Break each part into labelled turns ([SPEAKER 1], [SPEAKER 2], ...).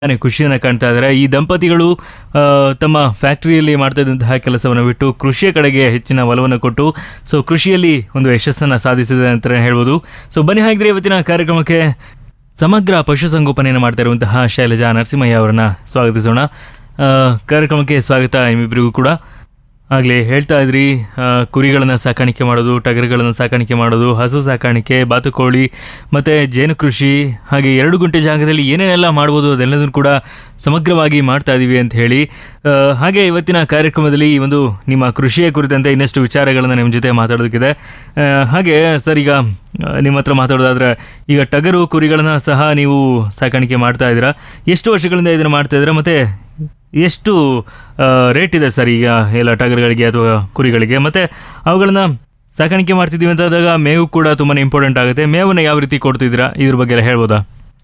[SPEAKER 1] ತುಂಬಾನೇ ಖುಷಿಯನ್ನು ಕಾಣ್ತಾ ಇದ್ದಾರೆ ಈ ದಂಪತಿಗಳು ಆ, ತಮ್ಮ ಫ್ಯಾಕ್ಟರಿಯಲ್ಲಿ ಮಾಡ್ತಾ ಇದ್ದಂತಹ ಕೆಲಸವನ್ನು ಬಿಟ್ಟು ಕೃಷಿಯ ಕಡೆಗೆ ಹೆಚ್ಚಿನ ಒಲವನ್ನು ಕೊಟ್ಟು ಸೊ ಕೃಷಿಯಲ್ಲಿ ಒಂದು ಯಶಸ್ಸನ್ನು ಸಾಧಿಸಿದೆ ಅಂತಲೇ ಹೇಳ್ಬೋದು ಸೊ ಬನ್ನಿ ಹಾಗಿದ್ರೆ ಇವತ್ತಿನ ಕಾರ್ಯಕ್ರಮಕ್ಕೆ ಸಮಗ್ರ ಪಶುಸಂಗೋಪನೆಯನ್ನು ಮಾಡ್ತಾ ಇರುವಂತಹ ಶೈಲಜಾ ನರಸಿಂಹಯ್ಯ ಅವರನ್ನ ಸ್ವಾಗತಿಸೋಣ ಆ, ಕಾರ್ಯಕ್ರಮಕ್ಕೆ ಸ್ವಾಗತ ನಿಮ್ಮಿಬ್ಬರಿಗೂ ಕೂಡ ಆಗಲೇ ಹೇಳ್ತಾ ಇದ್ರಿ ಆ, ಕುರಿಗಳನ್ನು ಸಾಕಾಣಿಕೆ ಮಾಡೋದು ಟಗರುಗಳನ್ನು ಸಾಕಾಣಿಕೆ ಮಾಡೋದು ಹಸು ಸಾಕಾಣಿಕೆ ಬಾತುಕೋಳಿ ಮತ್ತು ಜೇನು ಕೃಷಿ ಹಾಗೆ ಎರಡು ಗುಂಟೆ ಜಾಗದಲ್ಲಿ ಏನೇನೆಲ್ಲ ಮಾಡ್ಬೋದು ಅದೆಲ್ಲದನ್ನು ಕೂಡ ಸಮಗ್ರವಾಗಿ ಮಾಡ್ತಾ ಇದ್ದೀವಿ ಅಂತ ಹೇಳಿ ಆ, ಹಾಗೆ ಇವತ್ತಿನ ಕಾರ್ಯಕ್ರಮದಲ್ಲಿ ಈ ಒಂದು ನಿಮ್ಮ ಕೃಷಿಯ ಕುರಿತಂತೆ ಇನ್ನಷ್ಟು ವಿಚಾರಗಳನ್ನು ನಿಮ್ಮ ಜೊತೆ ಮಾತಾಡೋದಕ್ಕಿದೆ ಆ, ಹಾಗೆ ಸರ್ ಈಗ ಆ, ನಿಮ್ಮ ಹತ್ರ ಮಾತಾಡೋದಾದ್ರೆ ಈಗ ಟಗರು ಕುರಿಗಳನ್ನ ಸಹ ನೀವು ಸಾಕಾಣಿಕೆ ಮಾಡ್ತಾ ಇದ್ದೀರಾ ಎಷ್ಟು ವರ್ಷಗಳಿಂದ ಇದನ್ನು ಮಾಡ್ತಾ ಇದ್ದೀರಾ ಮತ್ತು ಎಷ್ಟು ರೇಟ್ ಇದೆ ಸರ್ ಈಗ ಎಲ್ಲ ಟಗರುಗಳಿಗೆ ಅಥವಾ ಕುರಿಗಳಿಗೆ ಮತ್ತು ಅವುಗಳನ್ನ ಸಾಕಾಣಿಕೆ ಮಾಡ್ತಿದ್ದೀವಿ ಅಂತ ಆದಾಗ ಮೇವು ಕೂಡ ತುಂಬಾ ಇಂಪಾರ್ಟೆಂಟ್ ಆಗುತ್ತೆ ಮೇವನ್ನು ಯಾವ ರೀತಿ ಕೊಡ್ತಿದ್ದೀರಾ ಇದ್ರ ಬಗ್ಗೆ ಎಲ್ಲ ಹೇಳ್ಬೋದಾ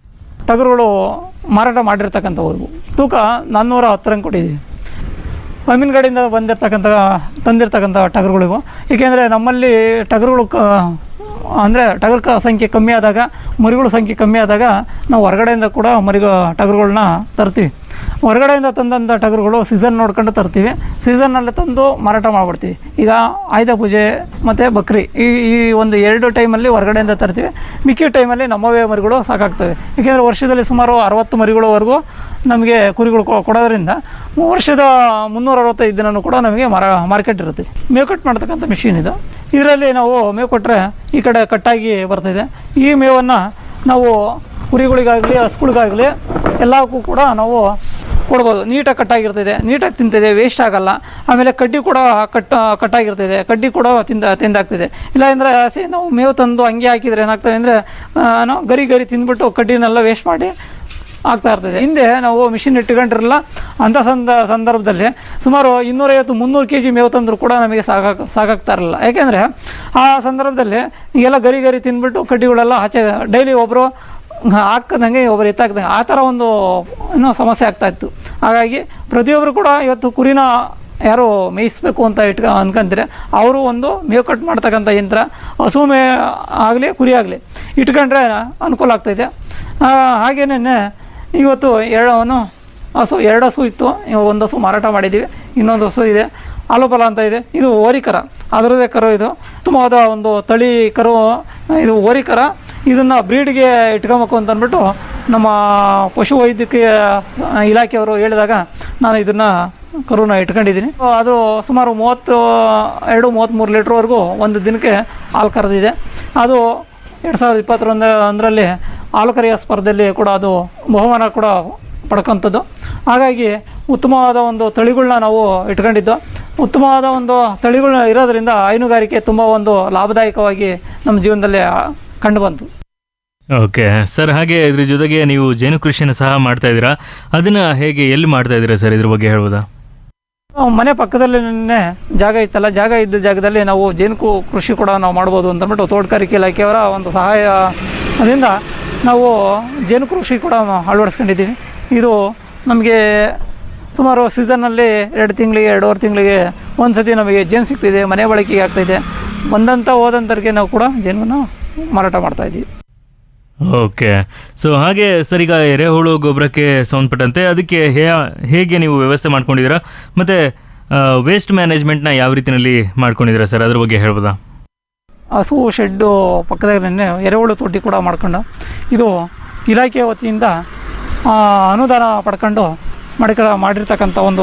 [SPEAKER 2] ಟಗರುಗಳು ಮಾರಾಟ ಮಾಡಿರ್ತಕ್ಕಂಥವು ತೂಕ ನಾನ್ನೂರ ಹತ್ತರಂಗೆ ಕೊಟ್ಟಿದ್ದೀವಿ ಅಮೀನ್ಗಡೆಯಿಂದ ಬಂದಿರ್ತಕ್ಕಂಥ ತಂದಿರ್ತಕ್ಕಂಥ ಟಗರುಗಳಿವು ಏಕೆಂದರೆ ನಮ್ಮಲ್ಲಿ ಟಗರುಗಳು ಕ ಅಂದರೆ ಟಗರು ಕ ಸಂಖ್ಯೆ ಕಮ್ಮಿ ಆದಾಗ ಮರಿಗಳ ಸಂಖ್ಯೆ ಕಮ್ಮಿ ಆದಾಗ ನಾವು ಹೊರಗಡೆಯಿಂದ ಕೂಡ ಮರಿ ಟಗರುಗಳನ್ನ ತರ್ತೀವಿ ಹೊರಗಡೆಯಿಂದ ತಂದಂಥ ಟಗರುಗಳು ಸೀಸನ್ ನೋಡ್ಕೊಂಡು ತರ್ತೀವಿ ಸೀಸನ್ನಲ್ಲಿ ತಂದು ಮಾರಾಟ ಮಾಡಿಬಿಡ್ತೀವಿ ಈಗ ಆಯುಧ ಪೂಜೆ ಮತ್ತು ಬಕ್ರಿ ಈ ಈ ಒಂದು ಎರಡು ಟೈಮಲ್ಲಿ ಹೊರಗಡೆಯಿಂದ ತರ್ತೀವಿ ಮಿಕ್ಕಿ ಟೈಮಲ್ಲಿ ನಮ್ಮವೇ ಮರಿಗಳು ಸಾಕಾಗ್ತವೆ ಏಕೆಂದರೆ ವರ್ಷದಲ್ಲಿ ಸುಮಾರು ಅರವತ್ತು ಮರಿಗಳವರೆಗೂ ನಮಗೆ ಕುರಿಗಳು ಕೊ- ಕೊಡೋದ್ರಿಂದ ವರ್ಷದ ಮುನ್ನೂರ ಅರವತ್ತೈದು ದಿನವೂ ಕೂಡ ನಮಗೆ ಮರ ಮಾರ್ಕೆಟ್ ಇರುತ್ತೆ ಮೇವು ಕಟ್ ಮಾಡ್ತಕ್ಕಂಥ ಮಿಷಿನ್ ಇದು ಇದರಲ್ಲಿ ನಾವು ಮೇವು ಕೊಟ್ಟರೆ ಈ ಕಡೆ ಕಟ್ಟಾಗಿ ಬರ್ತಿದೆ ಈ ಮೇವನ್ನು ನಾವು ಕುರಿಗಳಿಗಾಗಲಿ ಹಸುಗಳಿಗಾಗಲಿ ಎಲ್ಲಕ್ಕೂ ಕೂಡ ನಾವು ಕೊಡ್ಬೋದು ನೀಟಾಗಿ ಕಟ್ಟಾಗಿರ್ತದೆ ನೀಟಾಗಿ ತಿಂತಿದೆ ವೇಸ್ಟ್ ಆಗಲ್ಲ ಆಮೇಲೆ ಕಡ್ಡಿ ಕೂಡ ಕಟ್ ಕಟ್ಟಾಗಿರ್ತದೆ ಕಡ್ಡಿ ಕೂಡ ತಿಂದ ತಿಂದಾಗ್ತಿದೆ ಇಲ್ಲ ಅಂದರೆ ಹಸಿ ನಾವು ಮೇವು ತಂದು ಹಂಗೆ ಹಾಕಿದರೆ ಏನಾಗ್ತವೆ ಅಂದರೆ ನಾವು ಗರಿ ಗರಿ ತಿಂದ್ಬಿಟ್ಟು ಕಡ್ಡಿನೆಲ್ಲ ವೇಸ್ಟ್ ಮಾಡಿ ಆಗ್ತಾ ಇರ್ತದೆ ಹಿಂದೆ ನಾವು ಮಿಷಿನ್ ಇಟ್ಕೊಂಡಿರಲ್ಲ ಅಂಥ ಸಂದ ಸಂದರ್ಭದಲ್ಲಿ ಸುಮಾರು ಇನ್ನೂರೈವತ್ತು ಮುನ್ನೂರು ಕೆ ಜಿ ಮೇವು ತಂದರೂ ಕೂಡ ನಮಗೆ ಸಾಕಾಗ ಸಾಕಾಗ್ತಾ ಇರಲಿಲ್ಲ ಯಾಕೆಂದರೆ ಆ ಸಂದರ್ಭದಲ್ಲಿ ಈಗೆಲ್ಲ ಗರಿ ಗರಿ ತಿಂದ್ಬಿಟ್ಟು ಕಡ್ಡಿಗಳೆಲ್ಲ ಆಚೆ ಡೈಲಿ ಒಬ್ಬರು ಹಾಕ್ದಂಗೆ ಒಬ್ಬರು ಎತ್ತಾಕ್ದಂಗೆ ಆ ಥರ ಒಂದು ಏನೋ ಸಮಸ್ಯೆ ಆಗ್ತಾ ಇತ್ತು ಹಾಗಾಗಿ ಪ್ರತಿಯೊಬ್ಬರು ಕೂಡ ಇವತ್ತು ಕುರಿನ ಯಾರು ಮೇಯಿಸ್ಬೇಕು ಅಂತ ಇಟ್ಕ ಅನ್ಕೊಂತಾರೆ ಅವರು ಒಂದು ಮೇವು ಕಟ್ ಮಾಡ್ತಕ್ಕಂಥ ಯಂತ್ರ ಹಸು ಮೇ ಆಗಲಿ ಕುರಿ ಆಗಲಿ ಇಟ್ಕೊಂಡ್ರೆ ಅನುಕೂಲ ಆಗ್ತೈತೆ ಹಾಗೇನೇ ಇವತ್ತು ಎರಡವನು ಹಸು ಎರಡು ಹಸು ಇತ್ತು ಇವಾಗ ಒಂದು ಹಸು ಮಾರಾಟ ಮಾಡಿದ್ದೀವಿ ಇನ್ನೊಂದು ಹಸು ಇದೆ ಆಲೋಪಲ ಅಂತ ಇದೆ ಇದು ಓರಿಕರ ಅದರದ್ದೇ ಕರು ಇದು ಉತ್ತಮವಾದ ಒಂದು ತಳಿ ಕರು ಇದು ಓರಿಕರ ಇದನ್ನು ಬ್ರೀಡ್ಗೆ ಇಟ್ಕೊಬೇಕು ಅಂತ ಅಂದ್ಬಿಟ್ಟು ನಮ್ಮ ಪಶು ವೈದ್ಯಕೀಯ ಸ- ಇಲಾಖೆಯವರು ಹೇಳಿದಾಗ ನಾನು ಇದನ್ನು ಕರುನ ಇಟ್ಕೊಂಡಿದ್ದೀನಿ ಅದು ಸುಮಾರು ಮೂವತ್ತು ಎರಡು ಮೂವತ್ತ್ಮೂರು ಲೀಟ್ರ್ವರೆಗೂ ಒಂದು ದಿನಕ್ಕೆ ಹಾಲು ಕರೆದಿದೆ ಅದು ಎರಡು ಸಾವಿರದ ಇಪ್ಪತ್ತರೊಂದು ಒಂದರಲ್ಲಿ ಹಾಲು ಕರೆಯ ಸ್ಪರ್ಧೆಯಲ್ಲಿ ಕೂಡ ಅದು ಬಹುಮಾನ ಕೂಡ ಪಡ್ಕೊಂಥದ್ದು ಹಾಗಾಗಿ ಉತ್ತಮವಾದ ಒಂದು ತಳಿಗಳನ್ನ ನಾವು ಇಟ್ಕೊಂಡಿದ್ದು ಉತ್ತಮವಾದ ಒಂದು ತಳಿಗಳನ್ನ ಇರೋದ್ರಿಂದ ಹೈನುಗಾರಿಕೆ ತುಂಬ ಒಂದು ಲಾಭದಾಯಕವಾಗಿ ನಮ್ಮ ಜೀವನದಲ್ಲಿ ಕಂಡು ಬಂತು
[SPEAKER 1] ಓಕೆ ಸರ್ ಹಾಗೆ ಇದ್ರ ಜೊತೆಗೆ ನೀವು ಜೇನು ಕೃಷಿಯನ್ನು ಸಹ ಮಾಡ್ತಾ ಇದ್ದೀರಾ ಅದನ್ನು ಹೇಗೆ ಎಲ್ಲಿ ಮಾಡ್ತಾ ಇದ್ದೀರಾ ಸರ್ ಇದ್ರ ಬಗ್ಗೆ ಹೇಳ್ಬೋದಾ
[SPEAKER 2] ನಾವು ಮನೆ ಪಕ್ಕದಲ್ಲೇ ಜಾಗ ಇತ್ತಲ್ಲ ಜಾಗ ಇದ್ದ ಜಾಗದಲ್ಲಿ ನಾವು ಜೇನು ಕು- ಕೃಷಿ ಕೂಡ ನಾವು ಮಾಡ್ಬೋದು ಅಂತಂದ್ಬಿಟ್ಟು ತೋಟಗಾರಿಕೆ ಇಲಾಖೆಯವರ ಒಂದು ಸಹಾಯದಿಂದ ನಾವು ಜೇನು ಕೃಷಿ ಕೂಡ ಅಳವಡಿಸ್ಕೊಂಡಿದ್ದೀವಿ ಇದು ನಮಗೆ ಸುಮಾರು ಸೀಸನ್ನಲ್ಲಿ ಎರಡು ತಿಂಗಳಿಗೆ ಎರಡೂವರೆ ತಿಂಗಳಿಗೆ ಒಂದು ಸತಿ ನಮಗೆ ಜೇನು ಸಿಗ್ತಿದೆ ಮನೆ ಬಳಕೆಗೆ ಆಗ್ತಾಯಿದೆ ಬಂದಂಥ ಹೋದಂಥವ್ರಿಗೆ ನಾವು ಕೂಡ ಜೇನನ್ನು ಮಾರಾಟ ಮಾಡ್ತಾಯಿದ್ದೀವಿ
[SPEAKER 1] ಓಕೆ ಸೊ ಹಾಗೆ ಸರ್ ಈಗ ಎರೆಹುಳು ಗೊಬ್ಬರಕ್ಕೆ ಸಂಬಂಧಪಟ್ಟಂತೆ ಅದಕ್ಕೆ ಹೇ ಹೇಗೆ ನೀವು ವ್ಯವಸ್ಥೆ ಮಾಡ್ಕೊಂಡಿದ್ದೀರಾ ಮತ್ತು ವೇಸ್ಟ್ ಮ್ಯಾನೇಜ್ಮೆಂಟ್ನ ಯಾವ ರೀತಿಯಲ್ಲಿ ಮಾಡ್ಕೊಂಡಿದ್ದೀರಾ ಸರ್ ಅದ್ರ ಬಗ್ಗೆ ಹೇಳ್ಬೋದಾ
[SPEAKER 2] ಹಸು ಶೆಡ್ಡು ಪಕ್ಕದಾಗಲೇ ಎರೆಹುಳು ತೊಟ್ಟಿ ಕೂಡ ಮಾಡ್ಕೊಂಡು ಇದು ಇಲಾಖೆ ವತಿಯಿಂದ ಆ, ಅನುದಾನ ಪಡ್ಕೊಂಡು ಮಾಡಿಕ ಮಾಡಿರ್ತಕ್ಕಂಥ ಒಂದು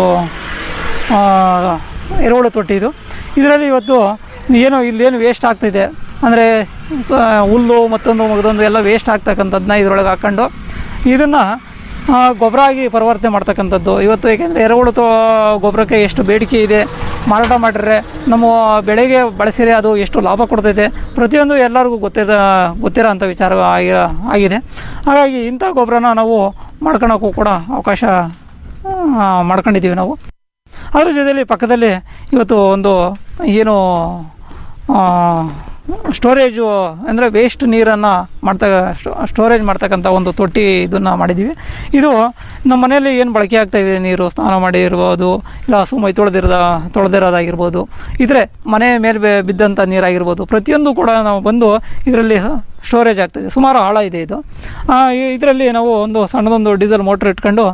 [SPEAKER 2] ಆ, ಎರೆಹುಳು ತೊಟ್ಟಿ ಇದು ಇದರಲ್ಲಿ ಇವತ್ತು ಏನು ಇಲ್ಲೇನು ವೇಸ್ಟ್ ಆಗ್ತಿದೆ ಅಂದರೆ ಸ ಹುಲ್ಲು ಮತ್ತೊಂದು ಮಗದೊಂದು ಎಲ್ಲ ವೇಸ್ಟ್ ಆಗ್ತಕ್ಕಂಥದ್ದನ್ನ ಇದರೊಳಗೆ ಹಾಕ್ಕೊಂಡು ಇದನ್ನು ಗೊಬ್ಬರ ಆಗಿ ಪರಿವರ್ತನೆ ಮಾಡ್ತಕ್ಕಂಥದ್ದು ಇವತ್ತು ಏಕೆಂದರೆ ಎರೆಹುಳು ತೋ ಗೊಬ್ಬರಕ್ಕೆ ಎಷ್ಟು ಬೇಡಿಕೆ ಇದೆ ಮಾರಾಟ ಮಾಡಿದ್ರೆ ನಮ್ಮ ಬೆಳೆಗೆ ಬಳಸಿದ್ರೆ ಅದು ಎಷ್ಟು ಲಾಭ ಕೊಡ್ತೈತೆ ಪ್ರತಿಯೊಂದು ಎಲ್ಲರಿಗೂ ಗೊತ್ತಿದ ಗೊತ್ತಿರೋ ಅಂಥ ವಿಚಾರ ಆಗಿ ಆಗಿದೆ ಹಾಗಾಗಿ ಇಂಥ ಗೊಬ್ಬರನ ನಾವು ಮಾಡ್ಕೊಳಕ್ಕೂ ಕೂಡ ಅವಕಾಶ ಆ, ಮಾಡ್ಕೊಂಡಿದ್ದೀವಿ ನಾವು ಅದ್ರ ಜೊತೆಯಲ್ಲಿ ಪಕ್ಕದಲ್ಲಿ ಇವತ್ತು ಒಂದು ಏನು ಆ, ಸ್ಟೋರೇಜು ಅಂದರೆ ವೇಸ್ಟ್ ನೀರನ್ನು ಮಾಡ್ತಾ ಸ್ಟೋರೇಜ್ ಮಾಡ್ತಕ್ಕಂಥ ಒಂದು ತೊಟ್ಟಿ ಇದನ್ನು ಮಾಡಿದ್ದೀವಿ ಇದು ನಮ್ಮ ಮನೆಯಲ್ಲಿ ಏನು ಬಳಕೆ ಆಗ್ತಾ ಇದೆ ನೀರು ಸ್ನಾನ ಮಾಡಿ ಇರ್ಬೋದು ಇಲ್ಲ ಹಸು ಮೈ ತೊಳೆದಿರೋದ ತೊಳೆದಿರೋದಾಗಿರ್ಬೋದು ಇದ್ರೆ ಮನೆ ಮೇಲೆ ಬೆ- ಬಿದ್ದಂಥ ನೀರಾಗಿರ್ಬೋದು ಪ್ರತಿಯೊಂದು ಕೂಡ ನಾವು ಬಂದು ಇದರಲ್ಲಿ ಸ್ಟೋರೇಜ್ ಆಗ್ತಾಯಿದೆ ಸುಮಾರು ಆಳ ಇದೆ ಇದು ಇದರಲ್ಲಿ ನಾವು ಒಂದು ಸಣ್ಣದೊಂದು ಡೀಸೆಲ್ ಮೋಟ್ರ್ ಇಟ್ಕೊಂಡು